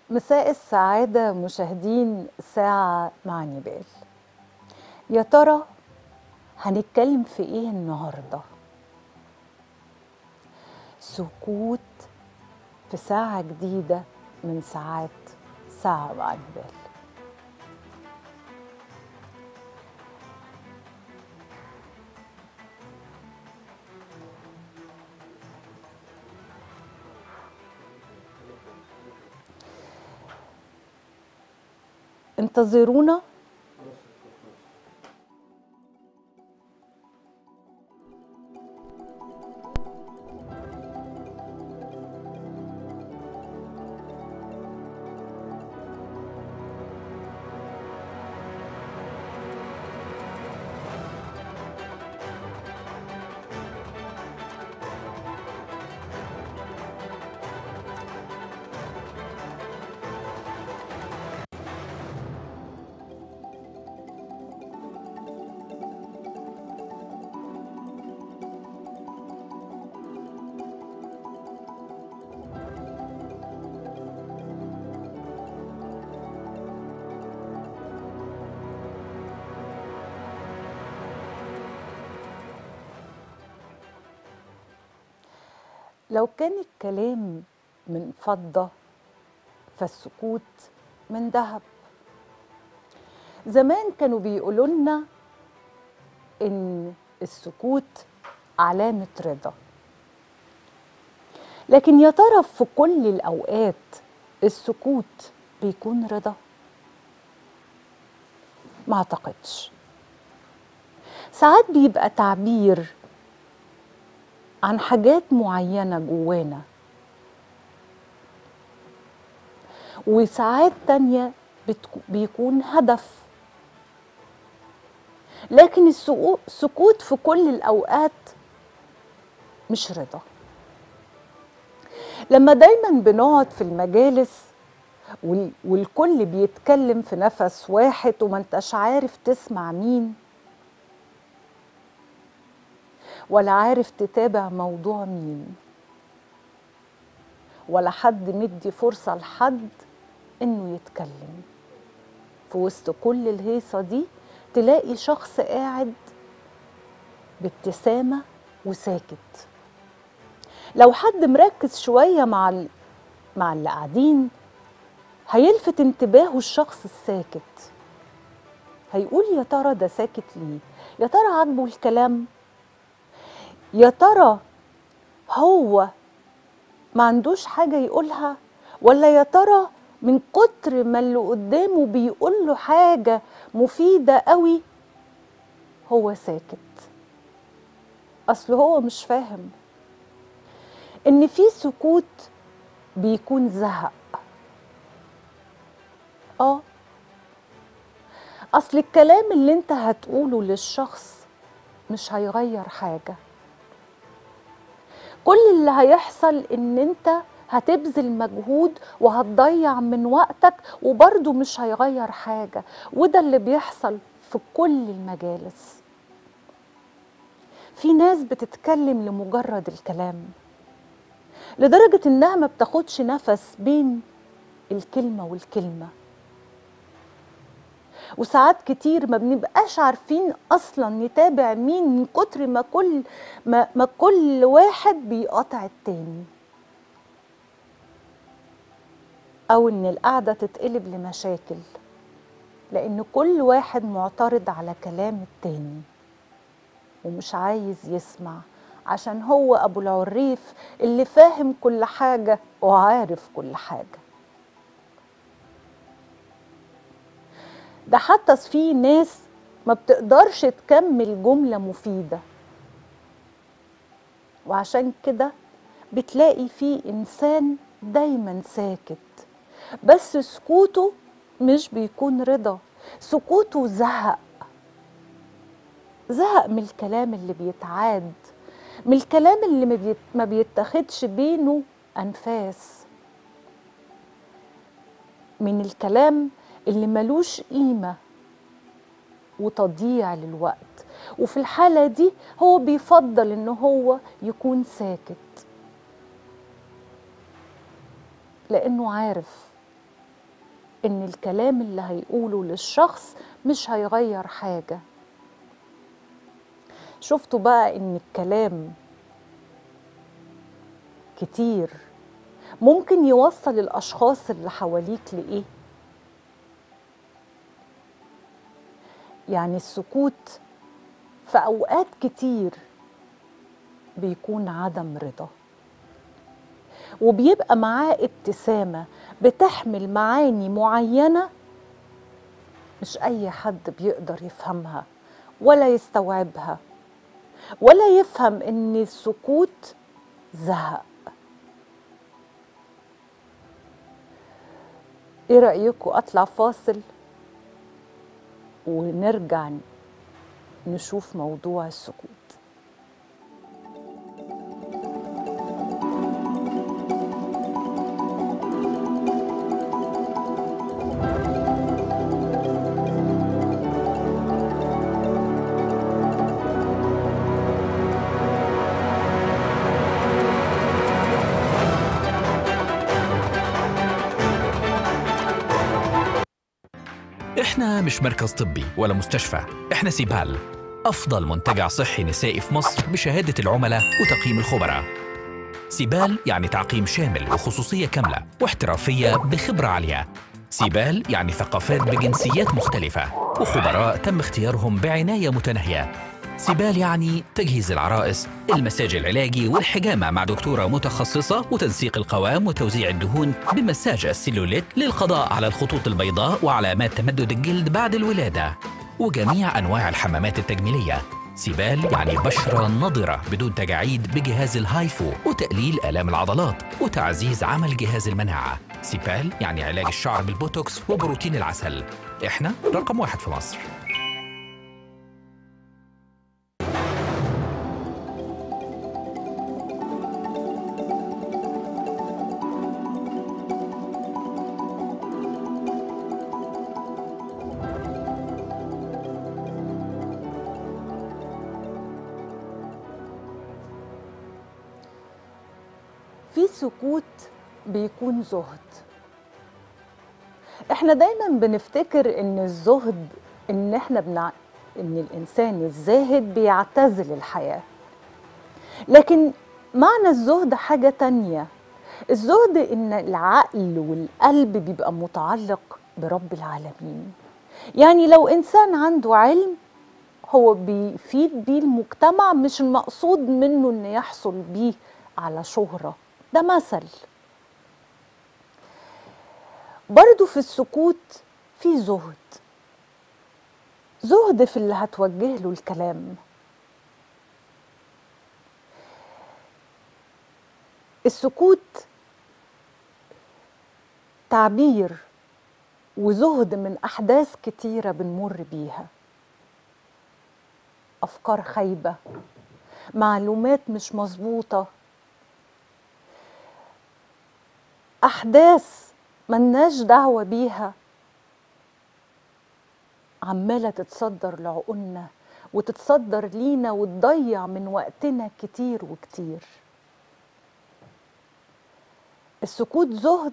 مساء السعادة مشاهدين ساعة مع نبال يا ترى هنتكلم في ايه النهاردة سكوت في ساعة جديدة من ساعات ساعة مع نبال انتظرونا لو كان الكلام من فضة فالسكوت من ذهب زمان كانوا بيقولوا لنا ان السكوت علامة رضا لكن يا ترى في كل الأوقات السكوت بيكون رضا ما اعتقدش ساعات بيبقى تعبير عن حاجات معينة جوانا وساعات تانية بيكون هدف لكن السكوت في كل الأوقات مش رضا لما دايما بنقعد في المجالس والكل بيتكلم في نفس واحد وما انتش عارف تسمع مين ولا عارف تتابع موضوع مين ولا حد مدي فرصة لحد انه يتكلم في وسط كل الهيصة دي تلاقي شخص قاعد بابتسامة وساكت لو حد مركز شوية مع ال... مع اللي قاعدين هيلفت انتباهه الشخص الساكت هيقول يا ترى ده ساكت ليه يا ترى عاجبه الكلام يا ترى هو ما عندوش حاجة يقولها ولا يا ترى من كتر ما اللي قدامه بيقول له حاجة مفيدة قوي هو ساكت أصل هو مش فاهم إن في سكوت بيكون زهق آه أصل الكلام اللي أنت هتقوله للشخص مش هيغير حاجه كل اللي هيحصل ان انت هتبذل مجهود وهتضيع من وقتك وبرضه مش هيغير حاجة وده اللي بيحصل في كل المجالس في ناس بتتكلم لمجرد الكلام لدرجة انها ما بتاخدش نفس بين الكلمة والكلمة وساعات كتير ما بنبقاش عارفين اصلا نتابع مين من كتر ما كل ما, ما كل واحد بيقاطع التاني او ان القعده تتقلب لمشاكل لان كل واحد معترض على كلام التاني ومش عايز يسمع عشان هو ابو العريف اللي فاهم كل حاجه وعارف كل حاجه ده حتى في ناس ما بتقدرش تكمل جملة مفيدة وعشان كده بتلاقي في إنسان دايما ساكت بس سكوته مش بيكون رضا سكوته زهق زهق من الكلام اللي بيتعاد من الكلام اللي ما بيتاخدش بينه أنفاس من الكلام اللي ملوش قيمة وتضييع للوقت وفي الحالة دي هو بيفضل ان هو يكون ساكت لانه عارف ان الكلام اللي هيقوله للشخص مش هيغير حاجه شفتوا بقى ان الكلام كتير ممكن يوصل الاشخاص اللي حواليك لايه يعني السكوت في اوقات كتير بيكون عدم رضا وبيبقى معاه ابتسامه بتحمل معاني معينه مش اي حد بيقدر يفهمها ولا يستوعبها ولا يفهم ان السكوت زهق ايه رايكم اطلع فاصل ونرجع نشوف موضوع السكوت احنا مش مركز طبي ولا مستشفى احنا سيبال افضل منتجع صحي نسائي في مصر بشهاده العملاء وتقييم الخبراء سيبال يعني تعقيم شامل وخصوصيه كامله واحترافيه بخبره عاليه سيبال يعني ثقافات بجنسيات مختلفه وخبراء تم اختيارهم بعنايه متناهيه سيبال يعني تجهيز العرائس المساج العلاجي والحجامة مع دكتورة متخصصة وتنسيق القوام وتوزيع الدهون بمساج السيلوليت للقضاء على الخطوط البيضاء وعلامات تمدد الجلد بعد الولادة وجميع أنواع الحمامات التجميلية سيبال يعني بشرة نضرة بدون تجاعيد بجهاز الهايفو وتقليل آلام العضلات وتعزيز عمل جهاز المناعة سيبال يعني علاج الشعر بالبوتوكس وبروتين العسل احنا رقم واحد في مصر في سكوت بيكون زهد احنا دايما بنفتكر ان الزهد ان احنا بنع... ان الانسان الزاهد بيعتزل الحياه لكن معنى الزهد حاجه تانية الزهد ان العقل والقلب بيبقى متعلق برب العالمين يعني لو انسان عنده علم هو بيفيد بيه المجتمع مش المقصود منه ان يحصل بيه على شهره ده مثل برضو في السكوت في زهد زهد في اللي هتوجه له الكلام السكوت تعبير وزهد من احداث كتيره بنمر بيها افكار خايبه معلومات مش مظبوطه احداث ملناش دعوه بيها عماله تتصدر لعقولنا وتتصدر لينا وتضيع من وقتنا كتير وكتير السكوت زهد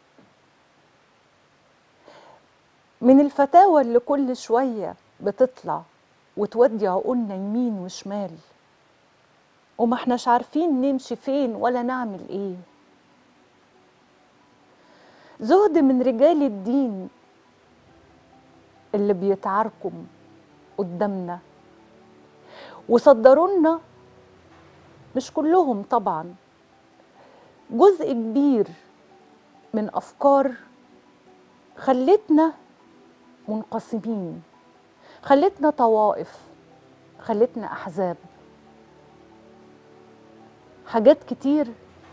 من الفتاوى اللي كل شويه بتطلع وتودي عقولنا يمين وشمال وما احناش عارفين نمشي فين ولا نعمل ايه زهد من رجال الدين اللي بيتعاركم قدامنا وصدروا لنا مش كلهم طبعا جزء كبير من افكار خلتنا منقسمين خلتنا طوائف خلتنا احزاب حاجات كتير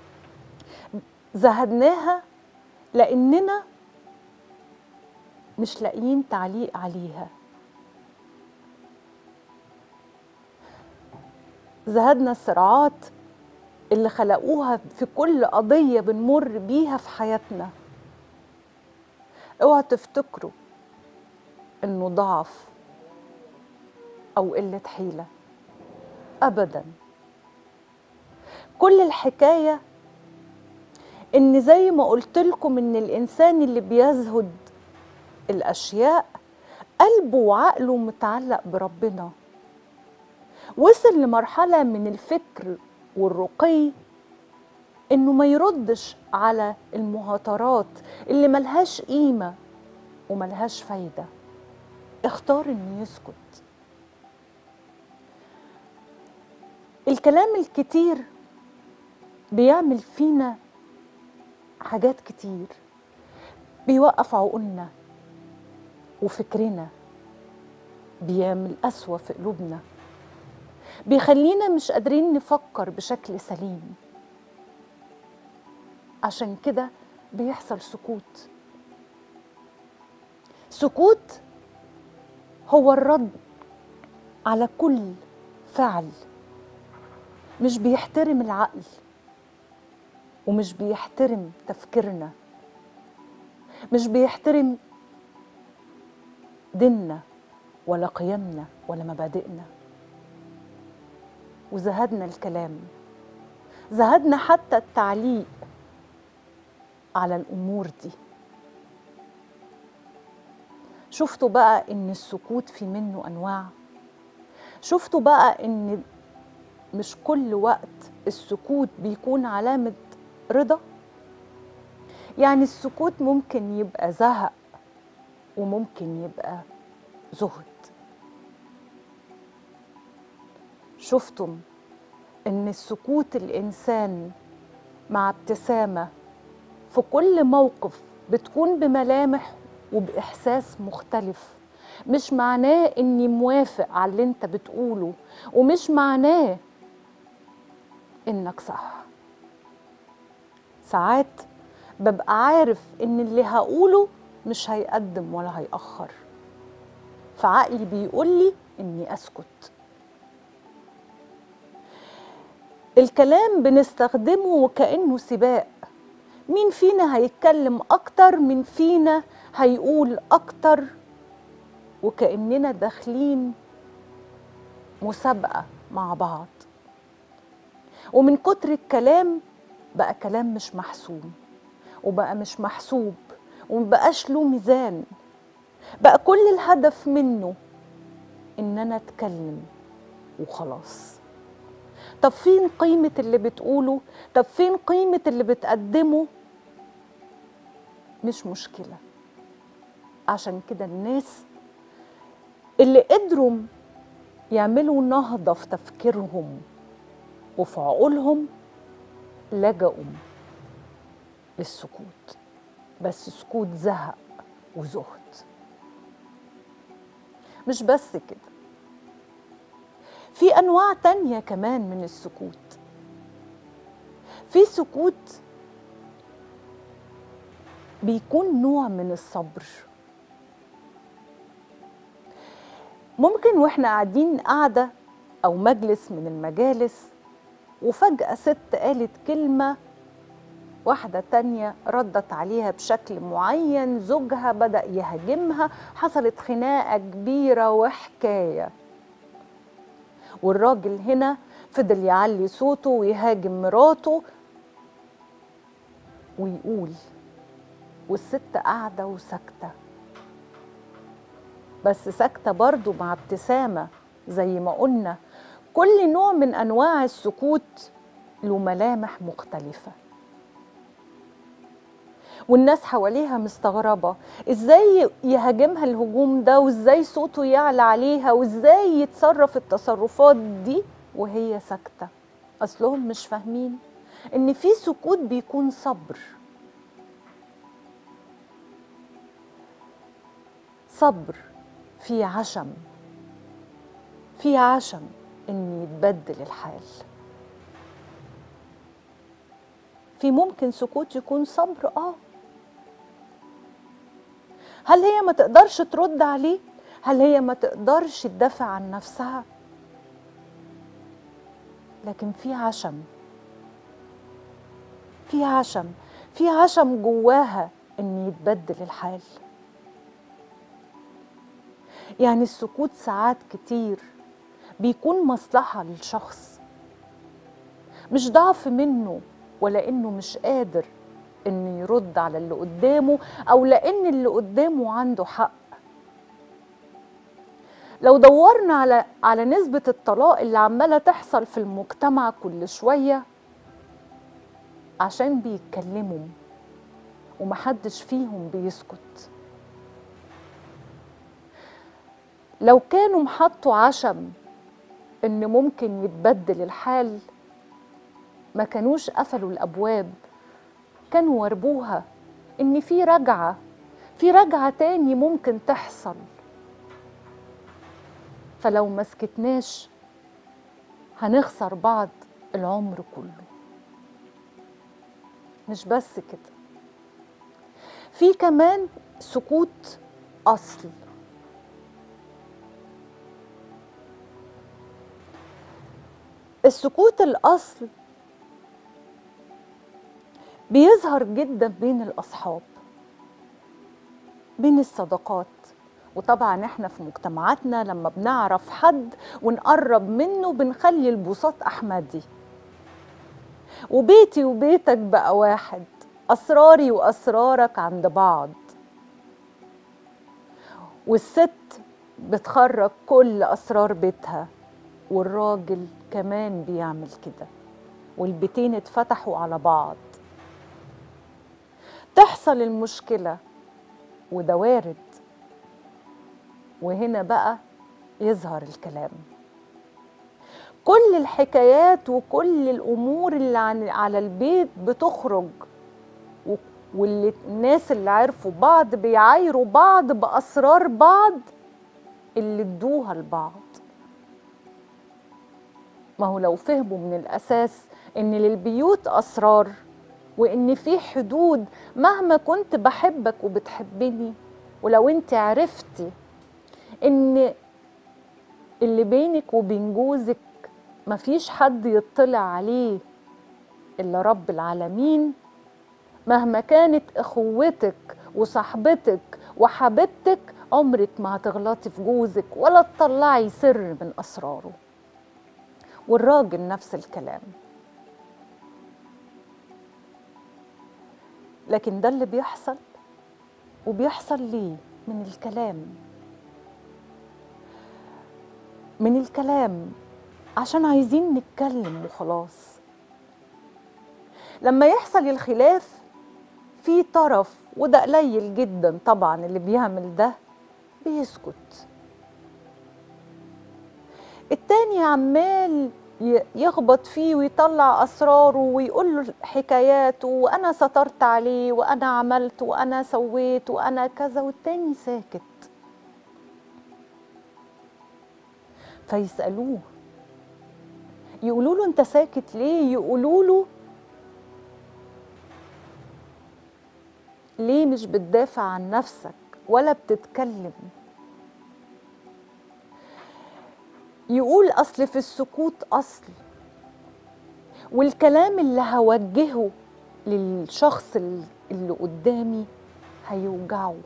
زهدناها لاننا مش لاقيين تعليق عليها زهدنا الصراعات اللي خلقوها في كل قضيه بنمر بيها في حياتنا اوعى تفتكروا انه ضعف او قله حيله ابدا كل الحكايه ان زي ما قلت لكم ان الانسان اللي بيزهد الاشياء قلبه وعقله متعلق بربنا وصل لمرحله من الفكر والرقي انه ما يردش على المهاترات اللي ملهاش قيمه وملهاش فايده اختار انه يسكت الكلام الكتير بيعمل فينا حاجات كتير بيوقف عقولنا وفكرنا بيعمل قسوة في قلوبنا بيخلينا مش قادرين نفكر بشكل سليم عشان كده بيحصل سكوت سكوت هو الرد على كل فعل مش بيحترم العقل ومش بيحترم تفكيرنا مش بيحترم ديننا ولا قيمنا ولا مبادئنا وزهدنا الكلام زهدنا حتى التعليق على الامور دي شفتوا بقى ان السكوت في منه انواع شفتوا بقى ان مش كل وقت السكوت بيكون علامه رضا يعني السكوت ممكن يبقى زهق وممكن يبقى زهد شفتم ان السكوت الانسان مع ابتسامه في كل موقف بتكون بملامح وباحساس مختلف مش معناه اني موافق على اللي انت بتقوله ومش معناه انك صح ساعات ببقى عارف ان اللي هقوله مش هيقدم ولا هيأخر فعقلي بيقول لي اني اسكت الكلام بنستخدمه وكأنه سباق مين فينا هيتكلم اكتر مين فينا هيقول اكتر وكأننا داخلين مسابقة مع بعض ومن كتر الكلام بقى كلام مش محسوم وبقى مش محسوب ومبقاش له ميزان بقى كل الهدف منه ان انا اتكلم وخلاص طب فين قيمة اللي بتقوله طب فين قيمة اللي بتقدمه مش مشكلة عشان كده الناس اللي قدروا يعملوا نهضة في تفكيرهم وفي عقولهم لجأوا للسكوت بس سكوت زهق وزهد مش بس كده في انواع تانية كمان من السكوت في سكوت بيكون نوع من الصبر ممكن واحنا قاعدين قاعدة أو مجلس من المجالس وفجأة ست قالت كلمة واحدة تانية ردت عليها بشكل معين زوجها بدأ يهاجمها حصلت خناقة كبيرة وحكاية والراجل هنا فضل يعلي صوته ويهاجم مراته ويقول والست قاعدة وساكتة بس ساكتة برضو مع ابتسامة زي ما قلنا كل نوع من أنواع السكوت له ملامح مختلفة والناس حواليها مستغربة ازاي يهاجمها الهجوم ده وازاي صوته يعلى عليها وازاي يتصرف التصرفات دي وهي ساكتة أصلهم مش فاهمين إن في سكوت بيكون صبر صبر في عشم في عشم إن يتبدل الحال في ممكن سكوت يكون صبر اه هل هي ما تقدرش ترد عليه هل هي ما تقدرش تدافع عن نفسها لكن في عشم في عشم في عشم جواها ان يتبدل الحال يعني السكوت ساعات كتير بيكون مصلحه للشخص مش ضعف منه ولا انه مش قادر انه يرد على اللي قدامه او لان اللي قدامه عنده حق لو دورنا على على نسبة الطلاق اللي عمالة تحصل في المجتمع كل شوية عشان بيتكلموا ومحدش فيهم بيسكت لو كانوا محطوا عشم ان ممكن يتبدل الحال ما كانوش قفلوا الابواب كانوا وربوها ان في رجعه في رجعه تاني ممكن تحصل فلو ما سكتناش هنخسر بعض العمر كله مش بس كده في كمان سكوت اصل السكوت الاصل بيظهر جدا بين الاصحاب بين الصداقات وطبعا احنا في مجتمعاتنا لما بنعرف حد ونقرب منه بنخلي البساط احمدي وبيتي وبيتك بقى واحد اسراري واسرارك عند بعض والست بتخرج كل اسرار بيتها والراجل كمان بيعمل كده والبيتين اتفتحوا على بعض تحصل المشكله وده وارد وهنا بقى يظهر الكلام كل الحكايات وكل الامور اللي عن على البيت بتخرج و- واللي الناس اللي عرفوا بعض بيعايروا بعض باسرار بعض اللي ادوها لبعض ما هو لو فهموا من الاساس ان للبيوت اسرار وان في حدود مهما كنت بحبك وبتحبني ولو انت عرفتي ان اللي بينك وبين جوزك مفيش حد يطلع عليه الا رب العالمين مهما كانت اخوتك وصاحبتك وحبيبتك عمرك ما هتغلطي في جوزك ولا تطلعي سر من اسراره والراجل نفس الكلام لكن ده اللي بيحصل وبيحصل ليه من الكلام من الكلام عشان عايزين نتكلم وخلاص لما يحصل الخلاف في طرف وده قليل جدا طبعا اللي بيعمل ده بيسكت التاني عمال ي- يخبط فيه ويطلع اسراره ويقول له حكاياته وانا سترت عليه وانا عملت وانا سويت وانا كذا والتاني ساكت فيسالوه يقولوا له انت ساكت ليه يقولوا له ليه مش بتدافع عن نفسك ولا بتتكلم يقول اصل في السكوت اصل والكلام اللي هوجهه للشخص ال- اللي قدامي هيوجعه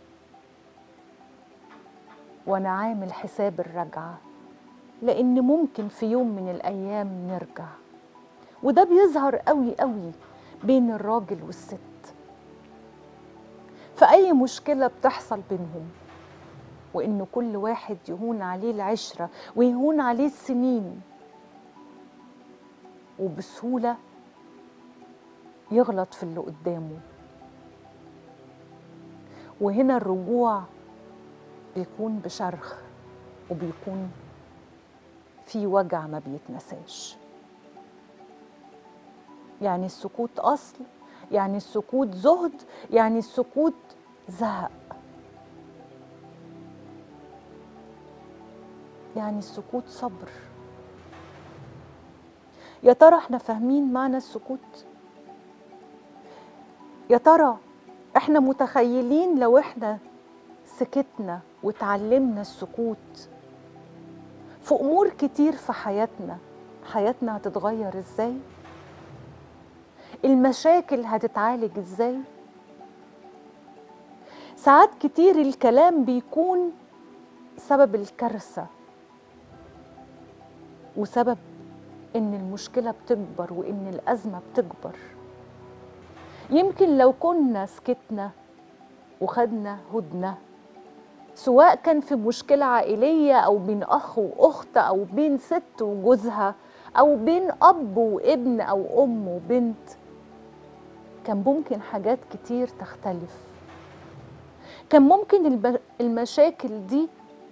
وانا عامل حساب الرجعه لان ممكن في يوم من الايام نرجع وده بيظهر قوي قوي بين الراجل والست في اي مشكله بتحصل بينهم وان كل واحد يهون عليه العشره ويهون عليه السنين وبسهوله يغلط في اللي قدامه وهنا الرجوع بيكون بشرخ وبيكون في وجع ما بيتنساش يعني السكوت اصل يعني السكوت زهد يعني السكوت زهق يعني السكوت صبر يا ترى احنا فاهمين معنى السكوت يا ترى احنا متخيلين لو احنا سكتنا وتعلمنا السكوت في امور كتير في حياتنا حياتنا هتتغير ازاي المشاكل هتتعالج ازاي ساعات كتير الكلام بيكون سبب الكارثه وسبب ان المشكله بتكبر وان الازمه بتكبر يمكن لو كنا سكتنا وخدنا هدنة سواء كان في مشكلة عائلية أو بين أخ وأخت أو بين ست وجوزها أو بين أب وابن أو أم وبنت كان ممكن حاجات كتير تختلف كان ممكن الب- المشاكل دي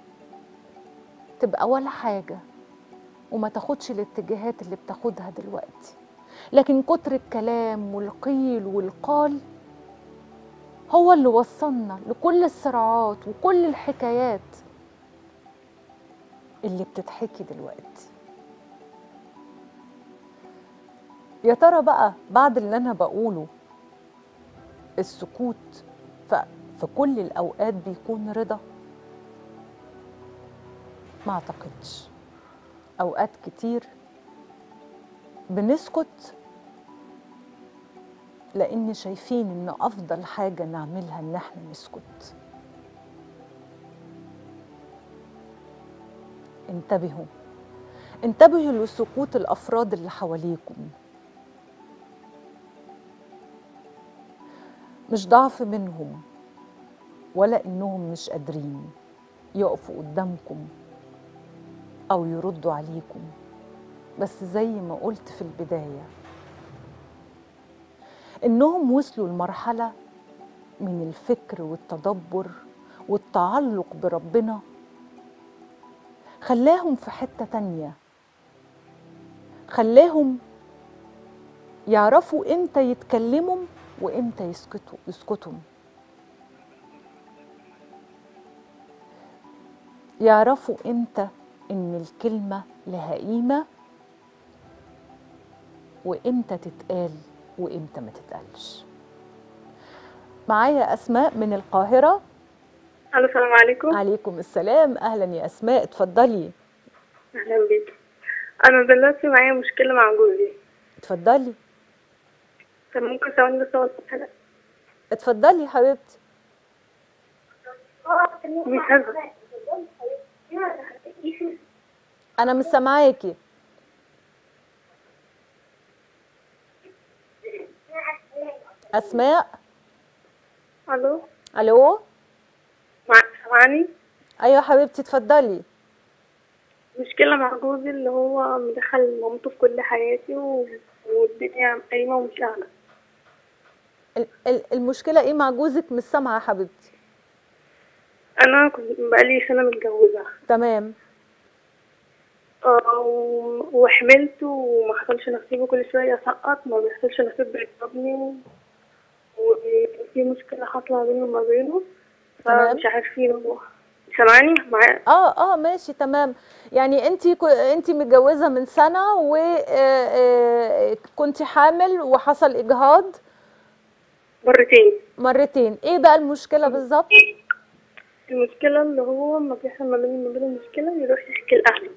تبقى ولا حاجة وما تاخدش الاتجاهات اللي بتاخدها دلوقتي لكن كتر الكلام والقيل والقال هو اللي وصلنا لكل الصراعات وكل الحكايات اللي بتتحكي دلوقتي يا ترى بقى بعد اللي انا بقوله السكوت ف- في كل الاوقات بيكون رضا ما اعتقدش اوقات كتير بنسكت لان شايفين ان افضل حاجه نعملها ان احنا نسكت انتبهوا انتبهوا لسكوت الافراد اللي حواليكم مش ضعف منهم ولا انهم مش قادرين يقفوا قدامكم او يردوا عليكم بس زي ما قلت في البدايه انهم وصلوا لمرحله من الفكر والتدبر والتعلق بربنا خلاهم في حته تانيه خلاهم يعرفوا امتى يتكلموا وامتى يسكتوا يسكتوا يعرفوا امتى ان الكلمه لها قيمه وامتى تتقال وامتى ما تتقالش معايا اسماء من القاهره الو السلام عليكم عليكم السلام اهلا يا اسماء اتفضلي اهلا بيك انا دلوقتي معايا مشكله مع جوزي اتفضلي طب ممكن ثواني بس اقول حاجه اتفضلي يا حبيبتي مش هزر انا مش سامعاكي اسماء الو الو مع سامعني ايوه يا حبيبتي اتفضلي مشكله مع جوزي اللي هو مدخل مامته في كل حياتي و... والدنيا قايمه ومش قاعده ال- ال- المشكله ايه مع جوزك مش سامعه يا حبيبتي انا كنت بقالي سنه متجوزه تمام اه و- وحملت وما حصلش نصيب وكل شويه اسقط ما بيحصلش نصيب بيضربني و- وفي مشكله حاصله ما بيني وما بينه تمام. فمش عارفين هو سامعني معايا اه اه ماشي تمام يعني انت انت متجوزه من سنه وكنت حامل وحصل اجهاض مرتين مرتين ايه بقى المشكله بالظبط المشكلة اللي هو ما بيحصل ما بيني وما بينه مشكلة يروح يحكي لأهله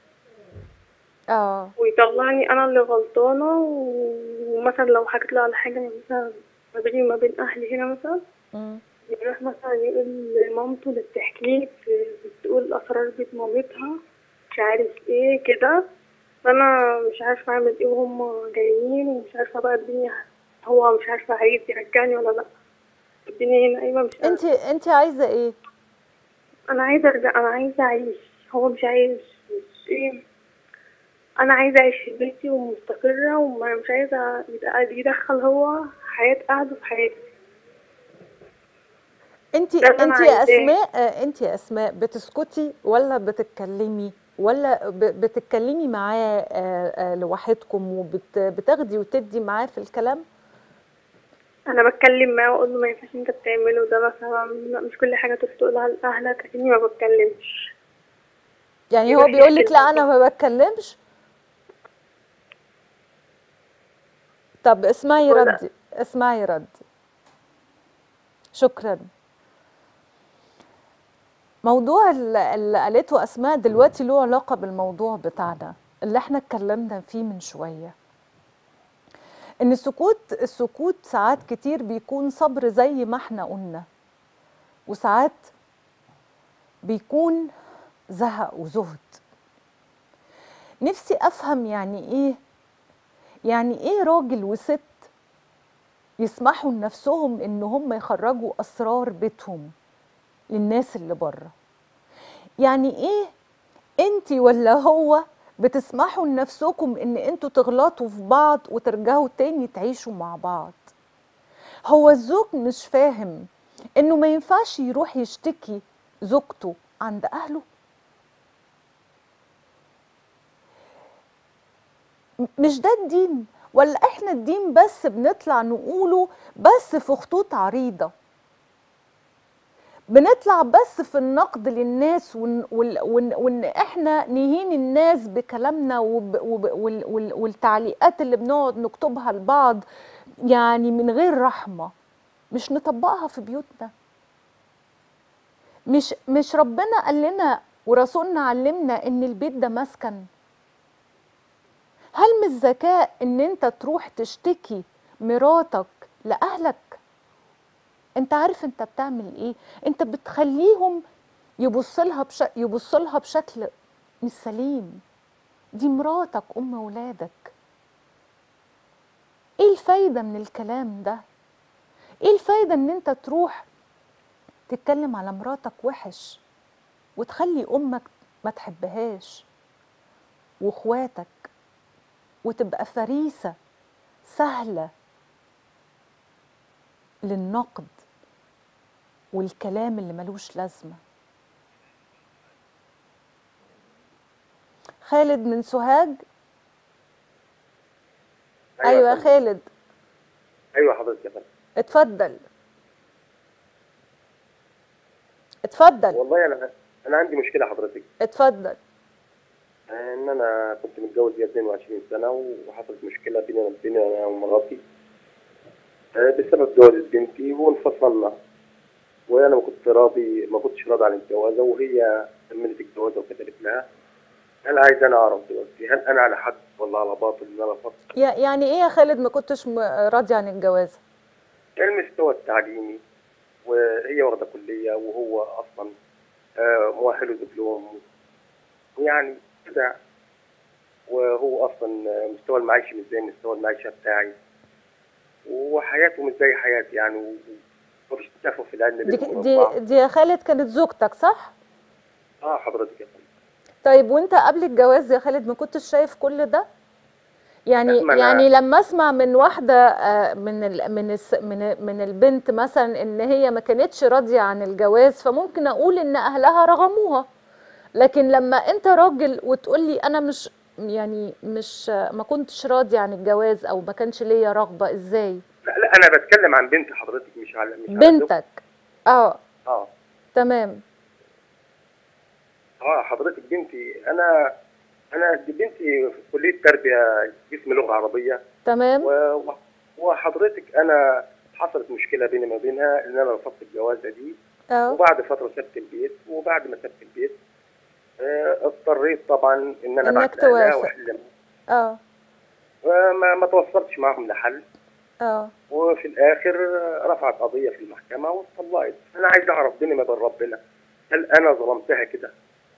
اه ويطلعني أنا اللي غلطانة و- ومثلا لو حكيت له على حاجة مثلا ما بيني وما بين أهلي هنا مثلا مم. يروح مثلا يقول لمامته اللي بتحكي بتقول أسرار بيت مامتها مش عارف ايه كده فأنا مش عارفة أعمل ايه وهم جايين ومش عارفة بقى الدنيا هو مش عارفة عايز يرجعني ولا لأ الدنيا هنا قايمة مش انت انت عايزه ايه انا عايزه ارجع انا عايزه اعيش هو مش عايز مش ايه انا عايزه اعيش في بيتي ومستقره ومش عايزه يبقى يدخل هو حياه اهله في حياتي انت ده اللي أنا انت يا عايزاه. اسماء آه، انت يا اسماء بتسكتي ولا بتتكلمي ولا ب- بتتكلمي معاه آه، آه، لوحدكم وبتاخدي وتدي معاه في الكلام انا بتكلم معاه واقول له ما ينفعش انت بتعمله ده مثلا لا، مش كل حاجه تروح تقولها لاهلك اني ما بتكلمش يعني يبقى هو في بيقول لك لا كلمة. انا ما بتكلمش طب اسمعي هو لا. ردي اسمعي ردي شكرا موضوع ال- اللي قالته اسماء دلوقتي له علاقه بالموضوع بتاعنا اللي احنا اتكلمنا فيه من شويه ان السكوت السكوت ساعات كتير بيكون صبر زي ما احنا قلنا وساعات بيكون زهق وزهد نفسي افهم يعني ايه يعني ايه راجل وست يسمحوا لنفسهم ان هم يخرجوا اسرار بيتهم للناس اللي بره يعني ايه انت ولا هو بتسمحوا لنفسكم ان انتوا تغلطوا في بعض وترجعوا تاني تعيشوا مع بعض هو الزوج مش فاهم انه ما ينفعش يروح يشتكي زوجته عند اهله م- مش ده الدين ولا احنا الدين بس بنطلع نقوله بس في خطوط عريضة بنطلع بس في النقد للناس وان, وال- وان, وإن احنا نهين الناس بكلامنا وب وب وال وال والتعليقات اللي بنقعد نكتبها لبعض يعني من غير رحمة مش نطبقها في بيوتنا مش مش ربنا قال لنا ورسولنا علمنا ان البيت ده مسكن هل مش ذكاء ان انت تروح تشتكي مراتك لاهلك انت عارف انت بتعمل ايه انت بتخليهم يبص لها بش... يبص لها بشكل مش سليم دي مراتك ام ولادك ايه الفايده من الكلام ده ايه الفايده ان انت تروح تتكلم على مراتك وحش وتخلي امك ما تحبهاش واخواتك وتبقى فريسه سهله للنقد والكلام اللي ملوش لازمه خالد من سوهاج ايوه يا فندم. خالد ايوه حضرتك يا فندم اتفضل اتفضل والله انا انا عندي مشكله حضرتك اتفضل ان انا كنت متجوز لي 22 سنه وحصلت مشكله بيني بيني انا ومراتي آه، بسبب جوازة بنتي وانفصلنا وانا ما كنت راضي ما كنتش راضي عن الجوازه وهي كملت الجوازه وكتبت لها هل عايز انا اعرف دلوقتي هل انا على حق ولا على باطل ان انا رفضت يا- يعني ايه يا خالد ما كنتش م- راضي عن الجواز المستوى التعليمي وهي واخده كليه وهو اصلا آه، مؤهل ودبلوم يعني كده وهو اصلا آه، مستوى المعيشي مش زي مستوى المعيشه بتاعي وحياته مش زي حياتي يعني و- ومفيش تكافؤ في العلم دي, بينهم وبين بعض. دي, دي يا خالد كانت زوجتك صح اه حضرتك يا فندم طيب وانت قبل الجواز يا خالد ما كنتش شايف كل ده يعني لا، ما أنا- يعني لما اسمع من واحده آه، من ال من الس من من البنت مثلا ان هي ما كانتش راضيه عن الجواز فممكن اقول ان اهلها رغموها لكن لما انت راجل وتقول لي انا مش يعني مش ما كنتش راضي عن الجواز او ما كانش ليا رغبه ازاي لا لا انا بتكلم عن بنت حضرتك مش على مش على زوج. بنتك اه اه تمام اه حضرتك بنتي انا انا دي بنتي في كليه تربيه قسم لغه عربيه تمام و- و- وحضرتك انا حصلت مشكله بيني وما بينها ان انا رفضت الجوازه دي اه وبعد فتره سبت البيت وبعد ما سبت البيت آه، اضطريت طبعا ان انا إنك ابعت لأهلها توافق. واحل اه وما ما توصلتش معاهم لحل اه وفي الاخر رفعت قضيه في المحكمه واتطلقت انا عايز اعرف بيني ما بين ربنا هل انا ظلمتها كده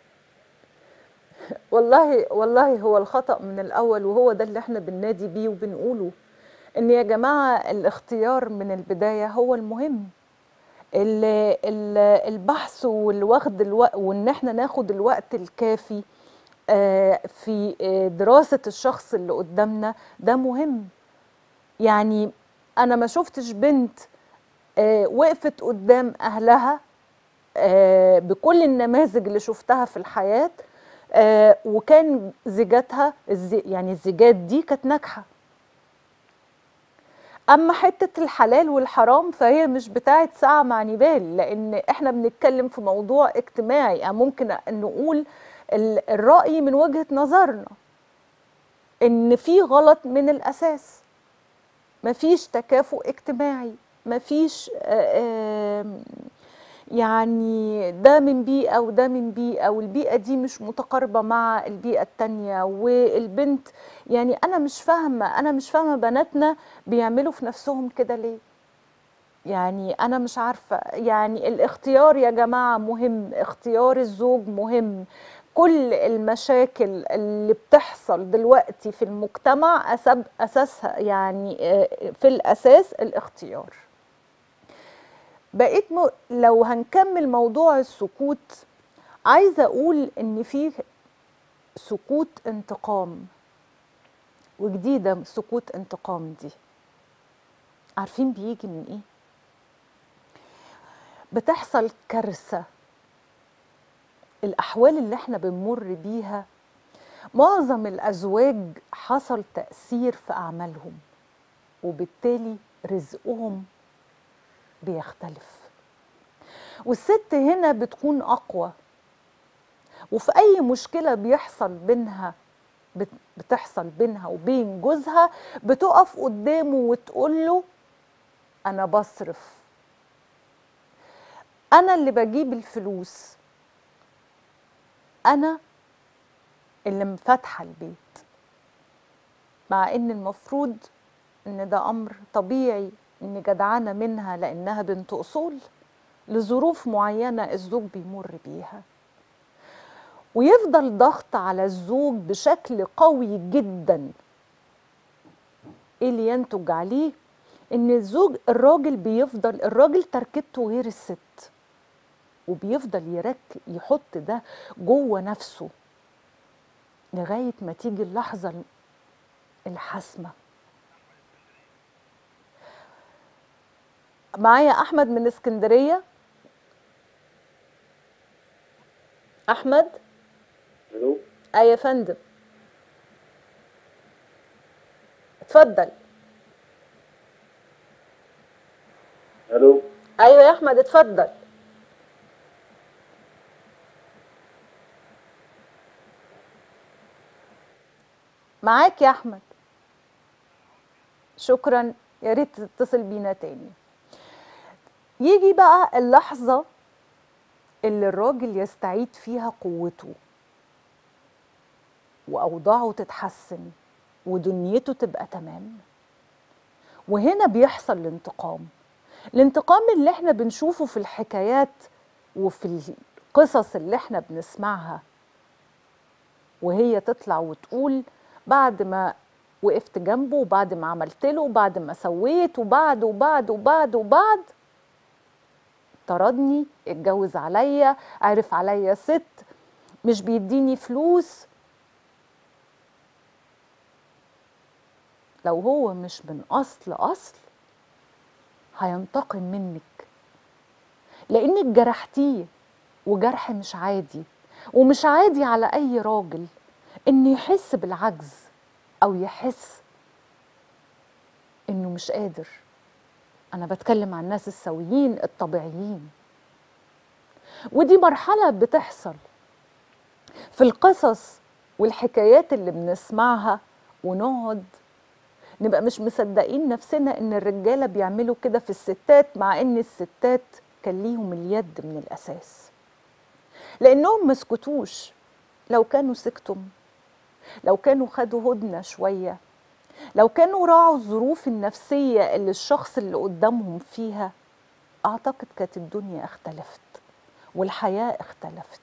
والله والله هو الخطأ من الأول وهو ده اللي احنا بننادي بيه وبنقوله إن يا جماعة الاختيار من البداية هو المهم ال- ال- البحث والواخد الوقت وإن احنا ناخد الوقت الكافي آه، في آه، دراسة الشخص اللي قدامنا ده مهم يعني أنا ما شفتش بنت آه، وقفت قدام أهلها آه، بكل النماذج اللي شفتها في الحياة آه، وكان زيجاتها الزي يعني الزيجات دي كانت ناجحة أما حتة الحلال والحرام فهي مش بتاعت ساعة مع نبال لأن إحنا بنتكلم في موضوع اجتماعي يعني ممكن أن نقول ال- الرأي من وجهة نظرنا إن في غلط من الأساس مفيش تكافؤ اجتماعي مفيش آه، آم، يعني ده من بيئة وده من بيئة والبيئة دي مش متقاربة مع البيئة التانية والبنت يعني أنا مش فاهمة أنا مش فاهمة بناتنا بيعملوا في نفسهم كده ليه يعني أنا مش عارفة يعني الاختيار يا جماعة مهم اختيار الزوج مهم كل المشاكل اللي بتحصل دلوقتي في المجتمع أسب أساسها يعني آه، في الأساس الاختيار بقيت م... لو هنكمل موضوع السكوت عايزة أقول إن في سكوت انتقام وجديدة سكوت انتقام دي عارفين بيجي من إيه؟ بتحصل كارثة الأحوال اللي احنا بنمر بيها معظم الأزواج حصل تأثير في أعمالهم وبالتالي رزقهم بيختلف والست هنا بتكون أقوى وفي أي مشكلة بيحصل بينها بت- بتحصل بينها وبين جوزها بتقف قدامه وتقول له أنا بصرف أنا اللي بجيب الفلوس أنا اللي مفاتحة البيت مع إن المفروض إن ده أمر طبيعي إن جدعانة منها لأنها بنت أصول لظروف معينة الزوج بيمر بيها ويفضل ضغط على الزوج بشكل قوي جدا ايه اللي ينتج عليه ان الزوج الراجل بيفضل الراجل تركيبته غير الست وبيفضل يرك يحط ده جوه نفسه لغايه ما تيجي اللحظه الحاسمه معايا احمد من اسكندريه احمد الو اي يا فندم اتفضل الو ايوه يا احمد اتفضل معاك يا احمد شكرا يا ريت تتصل بينا تاني يجي بقى اللحظه اللي الراجل يستعيد فيها قوته واوضاعه تتحسن ودنيته تبقى تمام وهنا بيحصل الانتقام الانتقام اللي احنا بنشوفه في الحكايات وفي القصص اللي احنا بنسمعها وهي تطلع وتقول بعد ما وقفت جنبه وبعد ما عملت له وبعد ما سويت وبعد وبعد وبعد وبعد طردني اتجوز عليا عرف عليا ست مش بيديني فلوس لو هو مش من اصل اصل هينتقم منك لانك جرحتيه وجرح مش عادي ومش عادي على اي راجل انه يحس بالعجز او يحس انه مش قادر انا بتكلم عن الناس السويين الطبيعيين ودي مرحله بتحصل في القصص والحكايات اللي بنسمعها ونقعد نبقى مش مصدقين نفسنا ان الرجاله بيعملوا كده في الستات مع ان الستات كان ليهم اليد من الاساس لانهم ما سكتوش لو كانوا سكتوا لو كانوا خدوا هدنه شويه لو كانوا راعوا الظروف النفسيه اللي الشخص اللي قدامهم فيها اعتقد كانت الدنيا اختلفت والحياه اختلفت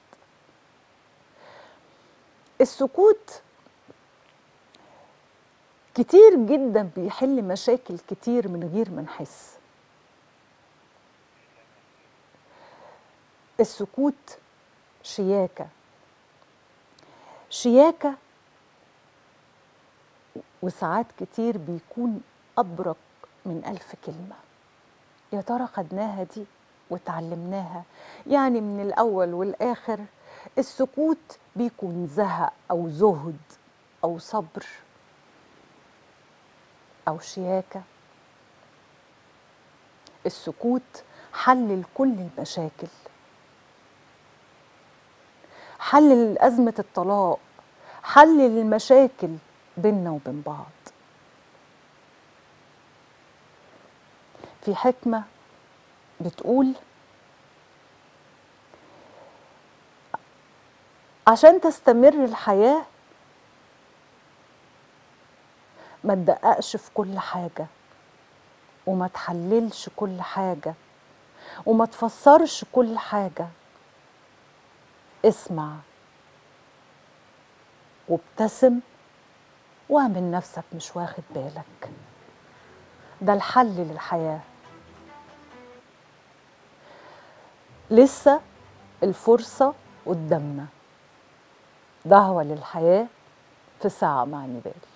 السكوت كتير جدا بيحل مشاكل كتير من غير ما نحس السكوت شياكة شياكة وساعات كتير بيكون أبرك من ألف كلمة يا ترى خدناها دي وتعلمناها يعني من الأول والآخر السكوت بيكون زهق أو زهد أو صبر أو شياكة السكوت حل لكل المشاكل حل لأزمة الطلاق حل للمشاكل بيننا وبين بعض في حكمة بتقول عشان تستمر الحياة ما تدققش في كل حاجة وما تحللش كل حاجة وما تفسرش كل حاجة اسمع وابتسم واعمل نفسك مش واخد بالك ده الحل للحياة لسه الفرصة قدامنا دعوة للحياة في ساعة مع نبال